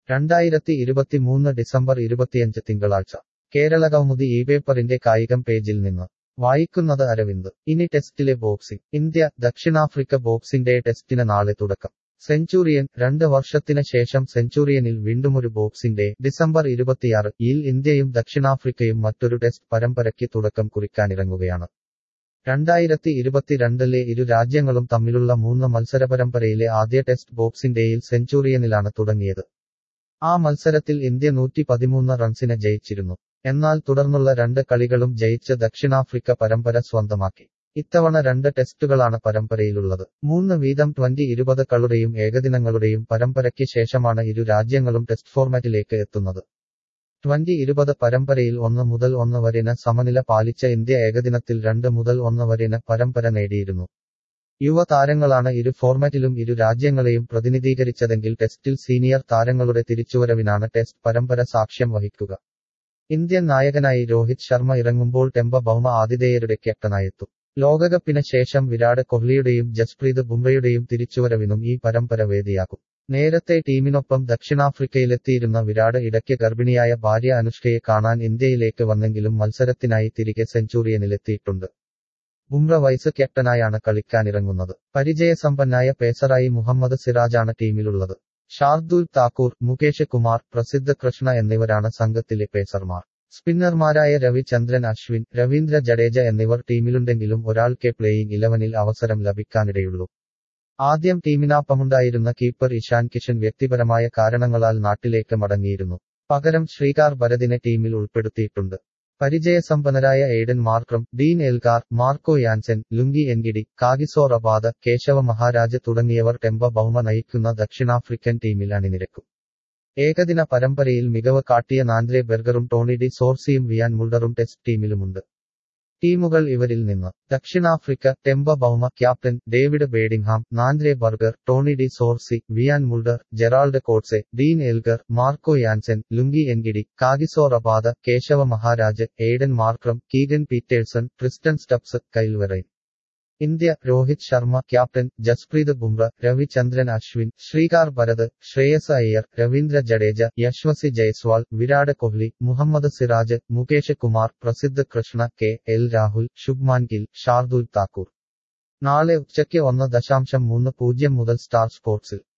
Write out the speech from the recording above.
രണ്ടായിരത്തി ഇരുപത്തിമൂന്ന് ഡിസംബർ ഇരുപത്തിയഞ്ച് തിങ്കളാഴ്ച കേരള കൗമുദി ഈ പേപ്പറിന്റെ കായികം പേജിൽ നിന്ന് വായിക്കുന്നത് അരവിന്ദ് ഇനി ടെസ്റ്റിലെ ബോക്സിംഗ് ഇന്ത്യ ദക്ഷിണാഫ്രിക്ക ബോക്സിംഗ് ഡേ ടെസ്റ്റിന് നാളെ തുടക്കം സെഞ്ചുറിയൻ രണ്ട് വർഷത്തിന് ശേഷം സെഞ്ചുറിയനിൽ വീണ്ടുമൊരു ബോക്സിംഗ് ഡേ ഡിസംബർ ഇരുപത്തിയാറ് യിൽ ഇന്ത്യയും ദക്ഷിണാഫ്രിക്കയും മറ്റൊരു ടെസ്റ്റ് പരമ്പരയ്ക്ക് തുടക്കം കുറിക്കാനിറങ്ങുകയാണ് രണ്ടായിരത്തി ഇരുപത്തിരണ്ടിലെ ഇരു രാജ്യങ്ങളും തമ്മിലുള്ള മൂന്ന് മത്സരപരമ്പരയിലെ ആദ്യ ടെസ്റ്റ് ബോക്സിംഗ് ഡേയിൽ സെഞ്ചുറിയനിലാണ് തുടങ്ങിയത് ആ മത്സരത്തിൽ ഇന്ത്യ നൂറ്റി പതിമൂന്ന് റൺസിന് ജയിച്ചിരുന്നു എന്നാൽ തുടർന്നുള്ള രണ്ട് കളികളും ജയിച്ച് ദക്ഷിണാഫ്രിക്ക പരമ്പര സ്വന്തമാക്കി ഇത്തവണ രണ്ട് ടെസ്റ്റുകളാണ് പരമ്പരയിലുള്ളത് മൂന്ന് വീതം ട്വന്റി ഇരുപത് കളുടെയും ഏകദിനങ്ങളുടെയും പരമ്പരയ്ക്ക് ശേഷമാണ് ഇരു രാജ്യങ്ങളും ടെസ്റ്റ് ഫോർമാറ്റിലേക്ക് എത്തുന്നത് ട്വന്റി ഇരുപത് പരമ്പരയിൽ ഒന്ന് മുതൽ ഒന്ന് വരെന് സമനില പാലിച്ച ഇന്ത്യ ഏകദിനത്തിൽ രണ്ട് മുതൽ ഒന്ന് വരെന് പരമ്പര നേടിയിരുന്നു യുവതാരങ്ങളാണ് ഇരു ഫോർമാറ്റിലും ഇരു രാജ്യങ്ങളെയും പ്രതിനിധീകരിച്ചതെങ്കിൽ ടെസ്റ്റിൽ സീനിയർ താരങ്ങളുടെ തിരിച്ചുവരവിനാണ് ടെസ്റ്റ് പരമ്പര സാക്ഷ്യം വഹിക്കുക ഇന്ത്യൻ നായകനായി രോഹിത് ശർമ്മ ഇറങ്ങുമ്പോൾ ടെമ്പ ബൗമ ആതിഥേയരുടെ ക്യാപ്റ്റനായെത്തും ലോകകപ്പിന് ശേഷം വിരാട് കോഹ്ലിയുടെയും ജസ്പ്രീത് ബുംറയുടെയും തിരിച്ചുവരവിനും ഈ പരമ്പര വേദിയാകും നേരത്തെ ടീമിനൊപ്പം ദക്ഷിണാഫ്രിക്കയിലെത്തിയിരുന്ന വിരാട് ഇടയ്ക്ക് ഗർഭിണിയായ ഭാര്യ അനുഷ്കയെ കാണാൻ ഇന്ത്യയിലേക്ക് വന്നെങ്കിലും മത്സരത്തിനായി തിരികെ സെഞ്ചുറിയനിലെത്തിയിട്ടുണ്ട് ബുംറ വൈസ് ക്യാപ്റ്റനായാണ് കളിക്കാനിറങ്ങുന്നത് പരിചയസമ്പന്നായ പേസറായി മുഹമ്മദ് സിറാജാണ് ടീമിലുള്ളത് ഷാർദുൽ താക്കൂർ മുകേഷ് കുമാർ പ്രസിദ്ധ കൃഷ്ണ എന്നിവരാണ് സംഘത്തിലെ പേസർമാർ സ്പിന്നർമാരായ രവിചന്ദ്രൻ അശ്വിൻ രവീന്ദ്ര ജഡേജ എന്നിവർ ടീമിലുണ്ടെങ്കിലും ഒരാൾക്കേ പ്ലേയിംഗ് ഇലവനിൽ അവസരം ലഭിക്കാനിടയുള്ളൂ ആദ്യം ടീമിനൊപ്പമുണ്ടായിരുന്ന കീപ്പർ ഇഷാൻ കിഷൻ വ്യക്തിപരമായ കാരണങ്ങളാൽ നാട്ടിലേക്ക് മടങ്ങിയിരുന്നു പകരം ശ്രീകാർ ഭരതിനെ ടീമിൽ ഉൾപ്പെടുത്തിയിട്ടുണ്ട് പരിചയസമ്പന്നരായ Aiden Markram Dean Elgar Marco Jansen Lungi Ngidi Kagiso Rabada Keshav Maharaj തുടങ്ങിയവർ ടെമ്പ ബൗമ നയിക്കുന്ന ദക്ഷിണാഫ്രിക്കൻ ടീമിൽ അണിനിരക്കും ഏകദിന പരമ്പരയിൽ മികവ് കാട്ടിയ നാന്ദ്രെ ബെർഗറും ടോണി ഡി സോർസിയും വിയാൻ മുൾഡറും ടെസ്റ്റ് ടീമിലുമുണ്ട് ടീമുകൾ ഇവരിൽ നിന്ന് ദക്ഷിണാഫ്രിക്ക Temba Bavuma captain David Bedingham Nandre Burger Tony de Zorzi Wiaan Mulder Gerald Coetzee Dean Elgar Marco Jansen Lungi Ngidi Kagiso Rabada Keshav Maharaj Aiden Markram Keegan Petersen Kristen Stubbs Kyle Verreynne India Rohit Sharma captain Jasprit Bumrah Ravichandran Ashwin Srikar Bharat Shreyas Iyer Ravindra Jadeja Yashasvi Jaiswal Virat Kohli Mohammed Siraj Mukesh Kumar Prasidh Krishna K L Rahul Shubman Gill Shardul Thakur നാളെ ഉച്ചയ്ക്ക് ഒന്ന് ദശാംശം മൂന്ന് പൂജ്യം മുതൽ star സ്പോർട്സിൽ